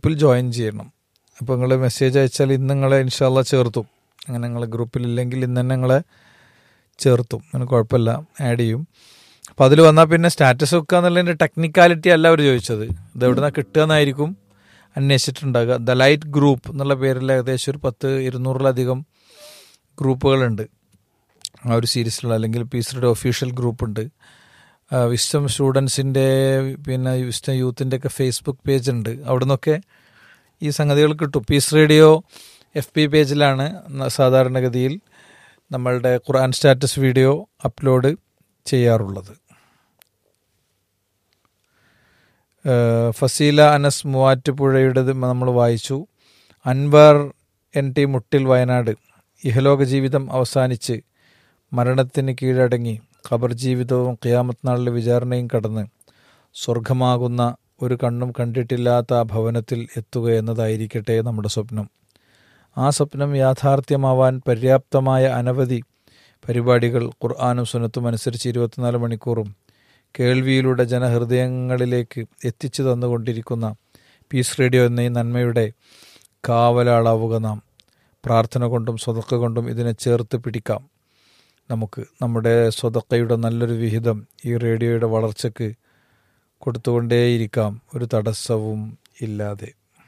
ഗ്രൂപ്പിൽ ജോയിൻ ചെയ്യണം അപ്പോൾ നിങ്ങൾ മെസ്സേജ് അയച്ചാൽ ഇന്ന് നിങ്ങളെ ഇൻഷാല്ല ചേർത്തും അങ്ങനെ നിങ്ങൾ ഗ്രൂപ്പിലില്ലെങ്കിൽ ഇന്ന് തന്നെ നിങ്ങളെ ചേർത്തും അങ്ങനെ കുഴപ്പമില്ല ആഡ് ചെയ്യും അപ്പോൾ അതിൽ വന്നാൽ പിന്നെ സ്റ്റാറ്റസ് വെക്കുക എന്നുള്ളതിൻ്റെ ടെക്നിക്കാലിറ്റി അല്ല അവർ ചോദിച്ചത് ഇത് എവിടെ നിന്നാണ് കിട്ടുക എന്നായിരിക്കും അന്വേഷിച്ചിട്ടുണ്ടാകുക ദ ലൈറ്റ് ഗ്രൂപ്പ് എന്നുള്ള പേരിൽ ഏകദേശം ഒരു പത്ത് ഇരുന്നൂറിലധികം ഗ്രൂപ്പുകളുണ്ട് ആ ഒരു സീരീസിലുള്ള അല്ലെങ്കിൽ പീസ്ഡ് ഒഫീഷ്യൽ ഗ്രൂപ്പ് ഉണ്ട് വിസ്റ്റം സ്റ്റുഡൻസിൻ്റെ പിന്നെ വിസ്റ്റം യൂത്തിൻ്റെ ഒക്കെ ഫേസ്ബുക്ക് പേജ് ഉണ്ട് അവിടെ നിന്നൊക്കെ ഈ സംഗതികൾ കിട്ടും പീസ് റേഡിയോ എഫ് പി പേജിലാണ് ന- സാധാരണഗതിയിൽ നമ്മളുടെ ഖുർആൻ സ്റ്റാറ്റസ് വീഡിയോ അപ്ലോഡ് ചെയ്യാറുള്ളത് ഏഹ് ഫസീല അനസ് മൂവാറ്റുപുഴയുടേത് നമ്മൾ വായിച്ചു അൻവർ എൻ ടി മുട്ടിൽ വയനാട് ഇഹലോക ജീവിതം അവസാനിച്ച് മരണത്തിന് കീഴടങ്ങി ഖബർ ജീവിതവും ഖിയാമത്ത് നാളിലെ വിചാരണയും കടന്ന് സ്വർഗമാകുന്ന ഒരു കണ്ണും കണ്ടിട്ടില്ലാത്ത ആ ഭവനത്തിൽ എത്തുക എന്നതായിരിക്കട്ടെ നമ്മുടെ സ്വപ്നം ആ സ്വപ്നം യാഥാർത്ഥ്യമാവാൻ പര്യാപ്തമായ അനവധി പരിപാടികൾ ഖുർആാനും സുനത്തും അനുസരിച്ച് ഇരുപത്തിനാല് മണിക്കൂറും കേൾവിയിലൂടെ ജനഹൃദയങ്ങളിലേക്ക് എത്തിച്ചു തന്നുകൊണ്ടിരിക്കുന്ന പീസ് റേഡിയോ എന്ന ഈ നന്മയുടെ കാവലാളാവുക നാം പ്രാർത്ഥന കൊണ്ടും സ്വതക്ക കൊണ്ടും ഇതിനെ ചേർത്ത് പിടിക്കാം നമുക്ക് നമ്മുടെ സ്വതക്കയുടെ നല്ലൊരു വിഹിതം ഈ റേഡിയോയുടെ വളർച്ചയ്ക്ക് കൊടുത്തുകൊണ്ടേയിരിക്കാം ഒരു തടസ്സവും ഇല്ലാതെ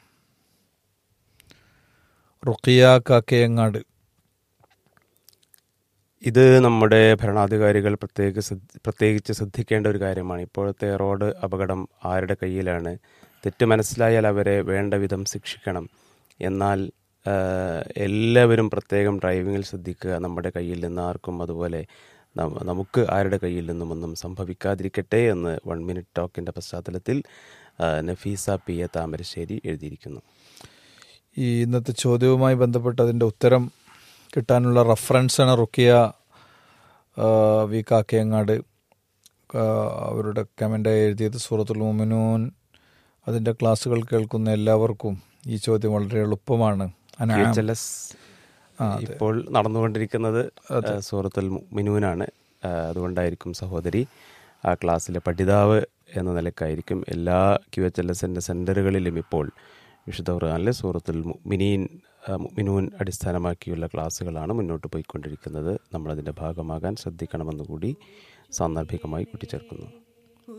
റുക്കിയ കാക്കയങ്ങാട് ഇത് നമ്മുടെ ഭരണാധികാരികൾ പ്രത്യേക ശ്രദ്ധ- പ്രത്യേകിച്ച് ശ്രദ്ധിക്കേണ്ട ഒരു കാര്യമാണ് ഇപ്പോഴത്തെ റോഡ് അപകടം ആരുടെ കയ്യിലാണ് തെറ്റ് മനസ്സിലായാൽ അവരെ വേണ്ട വിധം ശിക്ഷിക്കണം എന്നാൽ ആ, എല്ലാവരും പ്രത്യേകം ഡ്രൈവിങ്ങിൽ ശ്രദ്ധിക്കുക നമ്മുടെ കയ്യിൽ നിന്ന് ആർക്കും അതുപോലെ നം- നമുക്ക് ആരുടെ കയ്യിൽ നിന്നും ഒന്നും സംഭവിക്കാതിരിക്കട്ടെ എന്ന് വൺ മിനിറ്റ് ടോക്കിൻ്റെ പശ്ചാത്തലത്തിൽ ആ, നഫീസ പി എ താമരശ്ശേരി എഴുതിയിരിക്കുന്നു ഈ ഇന്നത്തെ ചോദ്യവുമായി ബന്ധപ്പെട്ട് അതിൻ്റെ ഉത്തരം കിട്ടാനുള്ള റഫറൻസാണ് റുക്കിയ ആ, വി കാക്കയങ്ങാട് ആ, അവരുടെ കമൻ്റായി എഴുതിയത് സൂറത്തുൽ മുമിനൂൻ അതിൻ്റെ ക്ലാസ്സുകൾ കേൾക്കുന്ന എല്ലാവർക്കും ഈ ചോദ്യം വളരെ എളുപ്പമാണ് അനാം. QHLS ആ, അതെ. ഇപ്പോൾ നടന്നുകൊണ്ടിരിക്കുന്നത് സൂറത്തുൽ മിനുവിനാണ് അതുകൊണ്ടായിരിക്കും സഹോദരി ആ ക്ലാസ്സിലെ പഠിതാവ് എന്ന നിലക്കായിരിക്കും എല്ലാ ക്യു എച്ച് എൽ എസിൻ്റെ സെൻറ്ററുകളിലും ഇപ്പോൾ വിശുദ്ധ ഖുർആനിലെ സൂറത്തുൽ മിനീൻ മിനൂൻ അടിസ്ഥാനമാക്കിയുള്ള ക്ലാസ്സുകളാണ് മുന്നോട്ട് പോയിക്കൊണ്ടിരിക്കുന്നത് നമ്മളതിൻ്റെ ഭാഗമാകാൻ ശ്രദ്ധിക്കണമെന്ന് കൂടി സാന്ദർഭികമായി കൂട്ടിച്ചേർക്കുന്നു